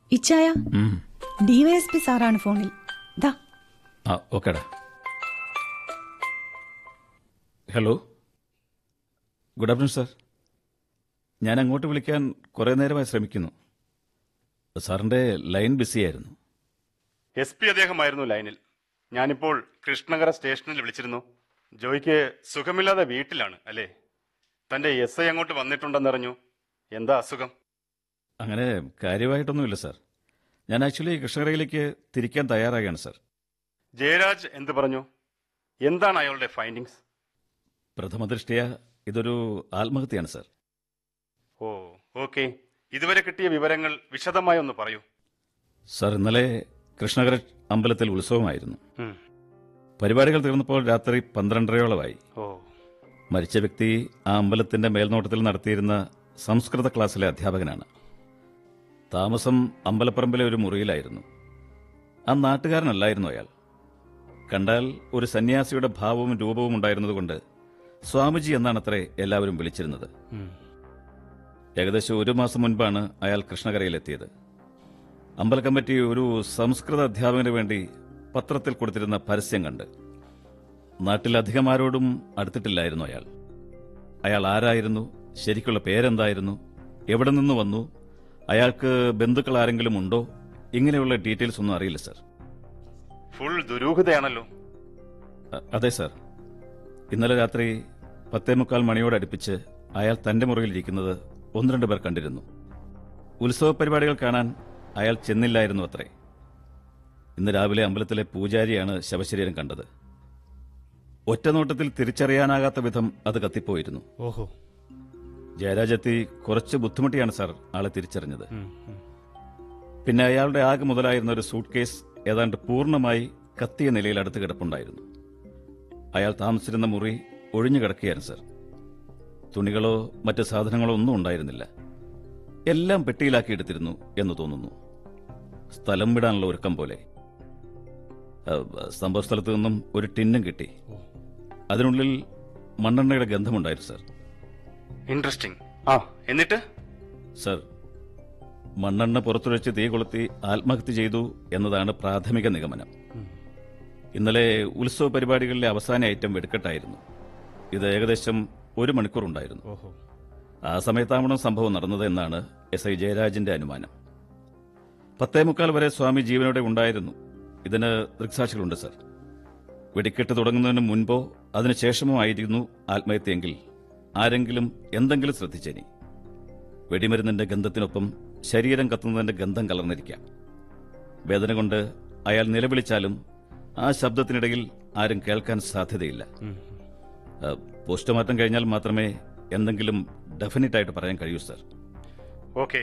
ഇച്ചായ ഉം. ഡിവൈഎസ്പി സാറാണ് ഫോണിൽ ദാ ആ ഓക്കേടാ ഹലോ ഗുഡ് ആഫ്റ്റർനൂൺ സാർ ഞാൻ അങ്ങോട്ട് വിളിക്കാൻ കുറേ നേരമായി ശ്രമിക്കുന്നു സാറിൻ്റെ ലൈൻ ബിസിയായിരുന്നു എസ് പി അദ്ദേഹമായിരുന്നു ലൈനിൽ ഞാനിപ്പോൾ കൃഷ്ണകര സ്റ്റേഷനിൽ വിളിച്ചിരുന്നു ജോയ്ക്ക് സുഖമില്ലാതെ വീട്ടിലാണ് അല്ലേ തന്റെ എസ് ഐ അങ്ങോട്ട് വന്നിട്ടുണ്ടെന്നറിഞ്ഞു എന്താ അസുഖം അങ്ങനെ കാര്യമായിട്ടൊന്നുമില്ല സാർ ഞാൻ ആക്ച്വലി കൃഷ്ണകരയിലേക്ക് തിരിക്കാൻ തയ്യാറാകുകയാണ് സാർ ജയരാജ് എന്ത് പറഞ്ഞു എന്താണ് അയാളുടെ ഫൈൻഡിങ്സ് പ്രഥമദൃഷ്ടിയ ഇതൊരു ആത്മഹത്യയാണ് സാർ ഓ ഓക്കെ ഇതുവരെ കിട്ടിയ വിവരങ്ങൾ വിശദമായി ഒന്ന് പറയൂ സാർ ഇന്നലെ കൃഷ്ണകര അമ്പലത്തിൽ ഉത്സവമായിരുന്നു ഉം. പരിപാടികൾ തീർന്നപ്പോൾ രാത്രി പന്ത്രണ്ടരയോളമായി ഓ മരിച്ച വ്യക്തി ആ അമ്പലത്തിന്റെ മേൽനോട്ടത്തിൽ നടത്തിയിരുന്ന സംസ്കൃത ക്ലാസ്സിലെ അധ്യാപകനാണ് താമസം അമ്പലപ്പറമ്പിലെ ഒരു മുറിയിലായിരുന്നു ആ നാട്ടുകാരനല്ലായിരുന്നു അയാൾ കണ്ടാൽ ഒരു സന്യാസിയുടെ ഭാവവും രൂപവും ഉണ്ടായിരുന്നതുകൊണ്ട് സ്വാമിജി എന്നാണത്രേ എല്ലാവരും വിളിച്ചിരുന്നത് ഉം. ഏകദേശം ഒരു മാസം മുൻപാണ് അയാൾ കൃഷ്ണകരയിലെത്തിയത് അമ്പല കമ്മിറ്റി ഒരു സംസ്കൃത അധ്യാപകന് വേണ്ടി പത്രത്തിൽ കൊടുത്തിരുന്ന പരസ്യം കണ്ട് നാട്ടിൽ അധികം ആരോടും അടുത്തിട്ടില്ലായിരുന്നു അയാൾ അയാൾ ആരായിരുന്നു ശരിക്കുള്ള പേരെന്തായിരുന്നു എവിടെ നിന്ന് വന്നു അയാൾക്ക് ബന്ധുക്കൾ ആരെങ്കിലും ഉണ്ടോ ഇങ്ങനെയുള്ള ഡീറ്റെയിൽസ് ഒന്നും അറിയില്ല സർ ഫുൾ ദുരൂഹതയാണല്ലോ അ- അതെ സർ ഇന്നലെ രാത്രി പത്തേ മുക്കാൽ മണിയോടടുപ്പിച്ച് അയാൾ തന്റെ മുറിയിൽ ഇരിക്കുന്നത് ഒന്ന് രണ്ട് പേർ കണ്ടിരുന്നു ഉത്സവ പരിപാടികൾ കാണാൻ അയാൾ ചെന്നില്ലായിരുന്നു അത്രേ ഇന്ന് രാവിലെ അമ്പലത്തിലെ പൂജാരിയാണ് ശവശരീരം കണ്ടത് ഒറ്റനോട്ടത്തിൽ തിരിച്ചറിയാനാകാത്ത വിധം അത് കത്തിപ്പോയിരുന്നു ഓഹോ ജയരാജെത്തി കുറച്ച് ബുദ്ധിമുട്ടിയാണ് സാർ ആളെ തിരിച്ചറിഞ്ഞത് പിന്നെ അയാളുടെ ആകെ മുതലായിരുന്ന ഒരു സൂട്ട് കേസ് ഏതാണ്ട് പൂർണ്ണമായി കത്തിയ നിലയിൽ അടുത്ത് കിടപ്പുണ്ടായിരുന്നു അയാൾ താമസിച്ചിരുന്ന മുറി ഒഴിഞ്ഞു കിടക്കുകയായിരുന്നു സർ തുണികളോ മറ്റ് സാധനങ്ങളോ ഒന്നും ഉണ്ടായിരുന്നില്ല എല്ലാം പെട്ടിയിലാക്കി എടുത്തിരുന്നു എന്ന് തോന്നുന്നു സ്ഥലം വിടാനുള്ള ഒരുക്കം പോലെ അഹ്, സംഭവ സ്ഥലത്ത് നിന്നും ഒരു ടിന്നും കിട്ടി അതിനുള്ളിൽ മണ്ണെണ്ണയുടെ ഗന്ധമുണ്ടായിരുന്നു സർ ഇൻട്രസ്റ്റിംഗ് ആ എന്നിട്ട് സർ മണ്ണെണ്ണ പുറത്തുവച്ച് തീ കൊളുത്തി ആത്മഹത്യ ചെയ്തു എന്നതാണ് പ്രാഥമിക നിഗമനം ഇന്നലെ ഉത്സവ പരിപാടികളിലെ അവസാന ഐറ്റം വെടിക്കെട്ടായിരുന്നു ഇത് ഏകദേശം ഒരു മണിക്കൂർ ഉണ്ടായിരുന്നു ഓഹോ ആ സമയത്താവണം സംഭവം നടന്നത് എന്നാണ് എസ് ഐ ജയരാജിന്റെ അനുമാനം പത്തേമുക്കാൽ വരെ സ്വാമി ജീവനോടെ ഉണ്ടായിരുന്നു ഇതിന് ദൃക്സാക്ഷികളുണ്ട് സർ വെടിക്കെട്ട് തുടങ്ങുന്നതിന് മുൻപോ അതിനുശേഷമോ ആയിരുന്നു ആത്മഹത്യയെങ്കിൽ ആരെങ്കിലും എന്തെങ്കിലും ശ്രദ്ധിച്ചേനി വെടിമരുന്നിന്റെ ഗന്ധത്തിനൊപ്പം ശരീരം കത്തുന്നതിന്റെ ഗന്ധം കലർന്നിരിക്കാം വേദന കൊണ്ട് അയാൾ നിലവിളിച്ചാലും ആ ശബ്ദത്തിനിടയിൽ ആരും കേൾക്കാൻ സാധ്യതയില്ല ആ, പോസ്റ്റ്മോർട്ടം കഴിഞ്ഞാൽ മാത്രമേ എന്തെങ്കിലും ഡെഫിനറ്റ് ആയിട്ട് പറയാൻ കഴിയൂ സർ ഓക്കെ